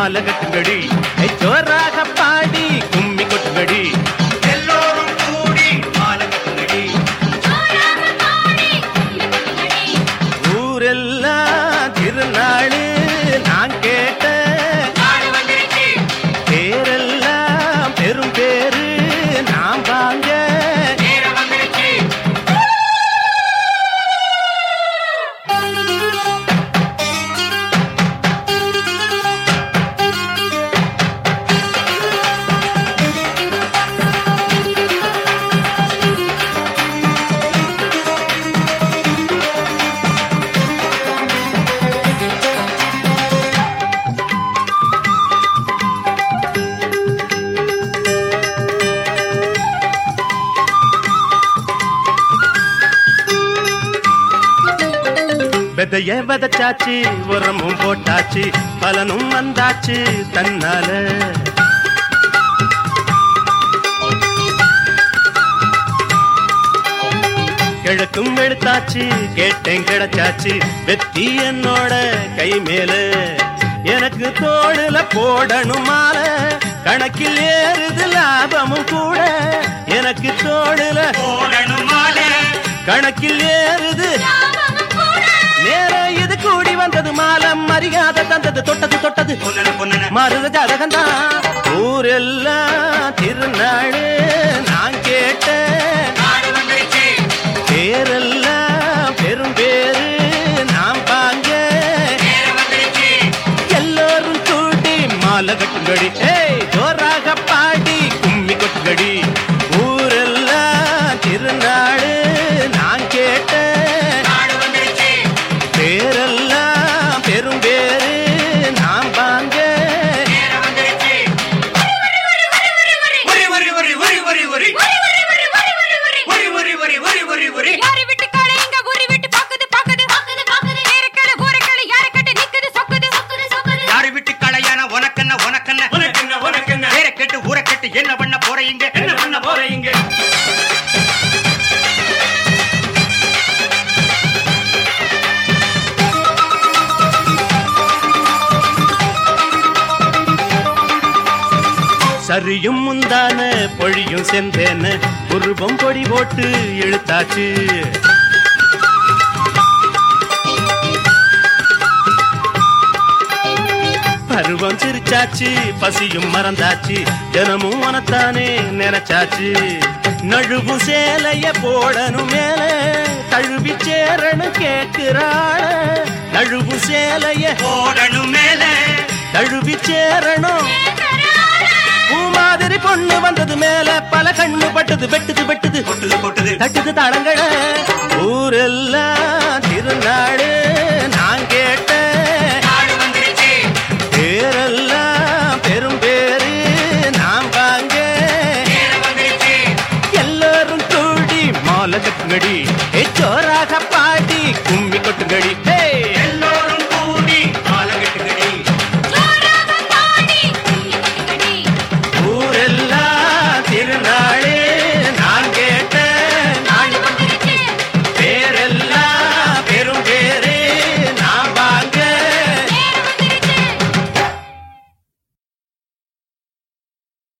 மாலை கட்டுங்கடி ஏய், ஜோராக பாடி கும்மி கொட்டுங்கடி எல்லோரும் கூடி மாலை கட்டுங்கடி ஊரெல்லாம் திருநாளு நான் கேட்ட பேரெல்லாம் பெரும் பேரு நான் வாங்க விதைய விதைச்சாச்சு உரமும் போட்டாச்சு பலனும் வந்தாச்சு தன்னால கிழக்கும் வெளுத்தாச்சு கேட்டேன் கிடைச்சாச்சு வெத்தி என்னோட கை மேல எனக்கு தோடுல போடணும் மாலை கணக்கில் ஏறுது லாபமும் கூட எனக்கு தோடுல கணக்கில் ஏறுது நேரம் இது கூடி வந்தது மாலம் மரியாதை தந்தது தொட்டது தொட்டது மருத ஜாதகந்தான் ஊரெல்லாம் திருநாடு நான் கேட்ட பேரெல்லாம் பெரும் பேரு நான் பாங்க எல்லோரும் கூடி மாலை கட்டுங்கடி ஏய் ஜோராக பாடி கும்மி கொட்டுங்கடி ஊரெல்லாம் திருநாடு நான் கேட்ட பேரெல்லாம் பெரும் பேரு நாம் வாங்க யாரு விட்டு காளை இங்க ஊரு விட்டு பாக்குது பாக்குது பாக்குது பாக்குது ஏறக்கல ஊரக்கல யாரு கட்ட நிக்குது சொக்குது சொக்குது சொக்குது யாரு விட்டு களையான உனக்கென்ன உனக்கென்ன உனக்கென்ன உனக்கென்ன பேரை கேட்டு ஊரை கேட்டு என்ன பண்ண போறீங்க என்ன பண்ண போறீங்க சரியும் முந்தான பொழியும் சென்றேன உருவம் பொடி போட்டு இழுத்தாச்சு பருவம் சிரிச்சாச்சு பசியும் மறந்தாச்சு தினமும் உனத்தானே நினைச்சாச்சு நழுவும் சேலைய போடணும் மேல தழுவி சேரணும் கேட்கிறாள நழுவும் சேலைய போடணும் மேல தழுவி சேரணும் பூ மாதிரி பொண்ணு வந்தது மேல பல கண்ணு பட்டது வெட்டுது வெட்டுது கொட்டுது கொட்டுது தட்டுது தடங்கள ஊரெல்லாம் திருநாடு நான் கேட்ட நாடு வந்துருச்சு பேரெல்லாம் பெரும் பேரு நான் வாங்க நேரம் வந்துருச்சு எல்லாரும் கூடி மாலை கட்டுங்கடி ஏ, ஜோராக பாடி கும்மி கொட்டுங்கடி ஏ,